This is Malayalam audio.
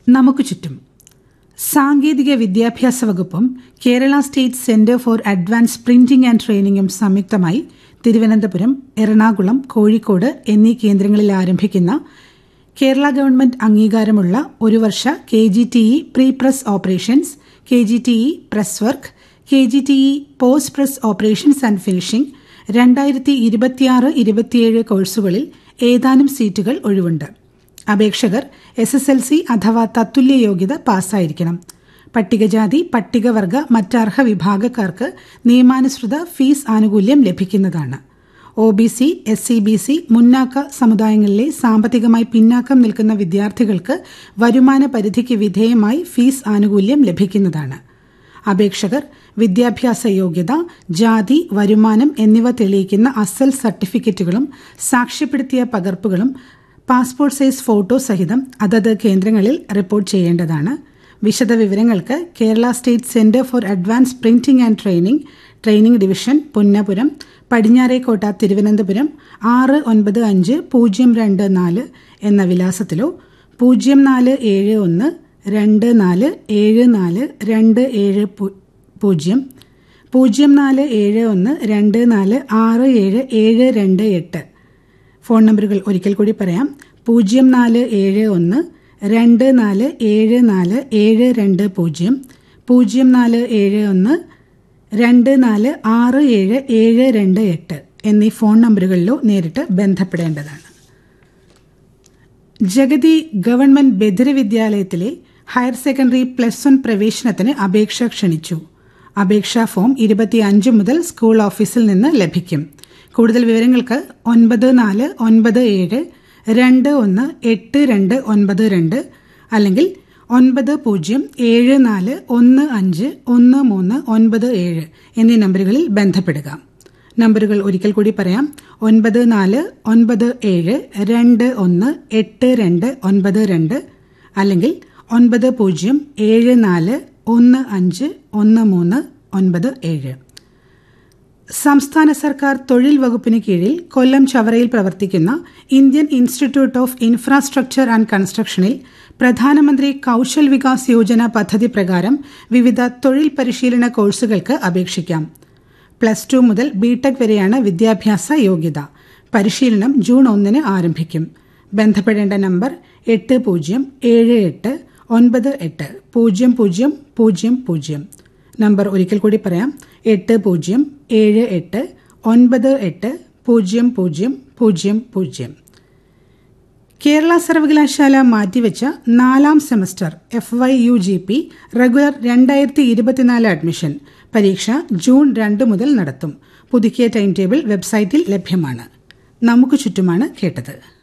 നമുക്ക് ചുറ്റും സാങ്കേതിക വിദ്യാഭ്യാസ വകുപ്പും Kerala state centre for advance printing and ട്രെയിനിങ്ങും സംയുക്തമായി തിരുവനന്തപുരം എറണാകുളം കോഴിക്കോട് എന്നീ കേന്ദ്രങ്ങളിൽ ആരംഭിക്കുന്ന കേരള ഗവൺമെന്റ് അംഗീകാരമുള്ള ഒരു വർഷ K G T E pre press operations K G T E press work K G T E post press operations and finishing രണ്ടായിരത്തി ഇരുപത്തിയാറ് ഇരുപത്തിയേഴ് കോഴ്സുകളിൽ ഏതാനും സീറ്റുകൾ ഒഴിവുണ്ട് അപേക്ഷകർ എസ് എസ് എൽ സി അഥവാ തത്തുല്യ യോഗ്യത പാസ്സായിരിക്കണം പട്ടികജാതി പട്ടികവർഗ മറ്റർഹ വിഭാഗക്കാർക്ക് നിയമാനുസൃത ഫീസ് ആനുകൂല്യം ലഭിക്കുന്നതാണ് O B C S C B C മുന്നാക്ക സമുദായങ്ങളിലെ സാമ്പത്തികമായി പിന്നാക്കം നിൽക്കുന്ന വിദ്യാർത്ഥികൾക്ക് വരുമാന പരിധിക്ക് വിധേയമായി ഫീസ് ആനുകൂല്യം ലഭിക്കുന്നതാണ് അപേക്ഷകർ വിദ്യാഭ്യാസ യോഗ്യത ജാതി വരുമാനം എന്നിവ തെളിയിക്കുന്ന അസൽ സർട്ടിഫിക്കറ്റുകളും സാക്ഷ്യപ്പെടുത്തിയ പകർപ്പുകളും പാസ്പോർട്ട് സൈസ് ഫോട്ടോ സഹിതം അതത് കേന്ദ്രങ്ങളിൽ റിപ്പോർട്ട് ചെയ്യേണ്ടതാണ് വിശദവിവരങ്ങൾക്ക് Kerala state centre for advance printing and training training division Punnapuram Padinjarekotta Thiruvananthapuram ആറ് ഒൻപത് അഞ്ച് പൂജ്യം രണ്ട് നാല് എന്ന വിലാസത്തിലോ പൂജ്യം നാല് ഏഴ് ഒന്ന് രണ്ട് നാല് ഏഴ് നാല് രണ്ട് ഏഴ് പൂജ്യം പൂജ്യം നാല് ഏഴ് ഒന്ന് രണ്ട് നാല് ആറ് ഏഴ് ഏഴ് രണ്ട് എട്ട് ഫോൺ നമ്പറുകൾ ഒരിക്കൽ കൂടി പറയാം പൂജ്യം നാല് ഏഴ് ഒന്ന് രണ്ട് നാല് ഏഴ് നാല് ഏഴ് രണ്ട് പൂജ്യം പൂജ്യം നാല് ഏഴ് ഒന്ന് രണ്ട് നാല് ആറ് ഏഴ് ഏഴ് രണ്ട് എട്ട് എന്നീ ഫോൺ നമ്പറുകളിലോ നേരിട്ട് ബന്ധപ്പെടേണ്ടതാണ് ജഗതി ഗവൺമെന്റ് ബദിര വിദ്യാലയത്തിലെ ഹയർ സെക്കൻഡറി പ്ലസ് വൺ പ്രവേശനത്തിന് അപേക്ഷ ക്ഷണിച്ചു അപേക്ഷാ ഫോം ഇരുപത്തിയഞ്ച് മുതൽ സ്കൂൾ ഓഫീസിൽ നിന്ന് ലഭിക്കും കൂടുതൽ വിവരങ്ങൾക്ക് ഒൻപത് നാല് ഒൻപത് ഏഴ് രണ്ട് ഒന്ന് എട്ട് രണ്ട് ഒൻപത് രണ്ട് അല്ലെങ്കിൽ ഒൻപത് പൂജ്യം ഏഴ് നാല് ഒന്ന് അഞ്ച് ഒന്ന് മൂന്ന് ഒൻപത് ഏഴ് എന്നീ നമ്പറുകളിൽ ബന്ധപ്പെടുക നമ്പറുകൾ ഒരിക്കൽ കൂടി പറയാം ഒൻപത് നാല് ഒൻപത് ഏഴ് രണ്ട് ഒന്ന് എട്ട് രണ്ട് ഒൻപത് രണ്ട് അല്ലെങ്കിൽ ഒൻപത് പൂജ്യം ഏഴ് നാല് ഒന്ന് അഞ്ച് ഒന്ന് മൂന്ന് ഒൻപത് ഏഴ് സംസ്ഥാന സർക്കാർ തൊഴിൽ വകുപ്പിന് കീഴിൽ കൊല്ലം ചവറയിൽ പ്രവർത്തിക്കുന്ന Indian institute of infrastructure and കൺസ്ട്രക്ഷനിൽ പ്രധാനമന്ത്രി കൌശൽ വികാസ് യോജന പദ്ധതി പ്രകാരം വിവിധ തൊഴിൽ പരിശീലന കോഴ്സുകൾക്ക് അപേക്ഷിക്കാം പ്ലസ് ടു മുതൽ ബിടെക് വരെയാണ് വിദ്യാഭ്യാസ യോഗ്യത പരിശീലനം ജൂൺ ഒന്നിന് ആരംഭിക്കും ബന്ധപ്പെടേണ്ട നമ്പർ എട്ട് പൂജ്യം ഏഴ് എട്ട് ഒൻപത് എട്ട് പൂജ്യം പൂജ്യം പൂജ്യം പൂജ്യം നമ്പർ ഒരിക്കൽ കൂടി പറയാം എട്ട് പൂജ്യം ഏഴ് എട്ട് ഒൻപത് എട്ട് പൂജ്യം പൂജ്യം പൂജ്യം പൂജ്യം കേരള സർവകലാശാല മാറ്റിവെച്ച നാലാം semester F Y U G P regular രണ്ടായിരത്തി ഇരുപത്തിനാല് അഡ്മിഷൻ പരീക്ഷ ജൂൺ രണ്ട് മുതൽ നടത്തും പുതുക്കിയ ടൈം ടേബിൾ വെബ്സൈറ്റിൽ ലഭ്യമാണ് നമുക്ക് ചുറ്റുമാണ് കേട്ടത്